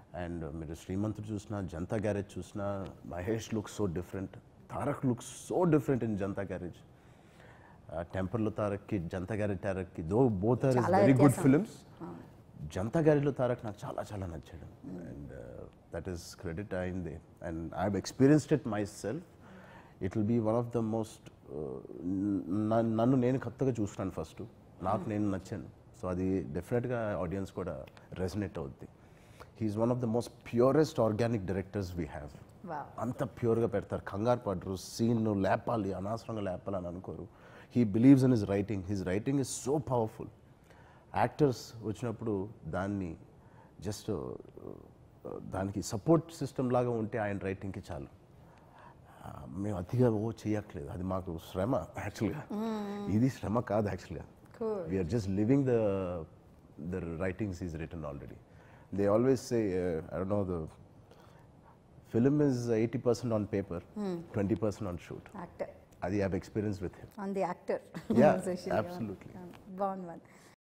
And మీరు శ్రీమంతుడు చూసినా Janatha garage చూసినా Mahesh looks so different Tarak looks so different in Janatha garage టెంపర్లో తారక్కి జనతా గ్యారేజ్ తారక్కి దో బోత్ ఆర్ ఇస్ చాలా వెరీ గుడ్ వ్యత్యాసం. ఫిలిమ్స్ జనతా గ్యారేజ్లో తారక్ నాకు చాలా చాలా నచ్చాడు అండ్ దట్ ఈస్ క్రెడిట్ అయింది and I have experienced it myself it will be one of the most నన్ను నేను కొత్తగా చూస్తున్నాను ఫస్ట్ నాకు నేను నచ్చాను సో అది డెఫినెట్గా ఆడియన్స్ కూడా రెజనేట్ అవుద్ది he is one of the most purest organic directors we have Wow. అంత ప్యూర్గా పెడతారు కంగారు పడరు సీన్ లేపాలి అనవసరంగా లేపాలి అని అనుకోరు he believes in his writing his writing is so powerful actors వచ్చినప్పుడు దాన్ని జస్ట్ దానికి సపోర్ట్ సిస్టమ్ లాగా ఉంటే ఆయన రైటింగ్కి చాలు ఆ, మేము అతిగా ఓ చేయట్లేదు అది మాకు శ్రమ యాక్చువల్గా ఇది శ్రమ కాదు యాక్చువల్గా Cool. We are just living the the writings is return already they always say I know the film is eighty percent on paper twenty percent on shoot actor అది have experience with him on the actor Yeah, absolutely. బాగుంది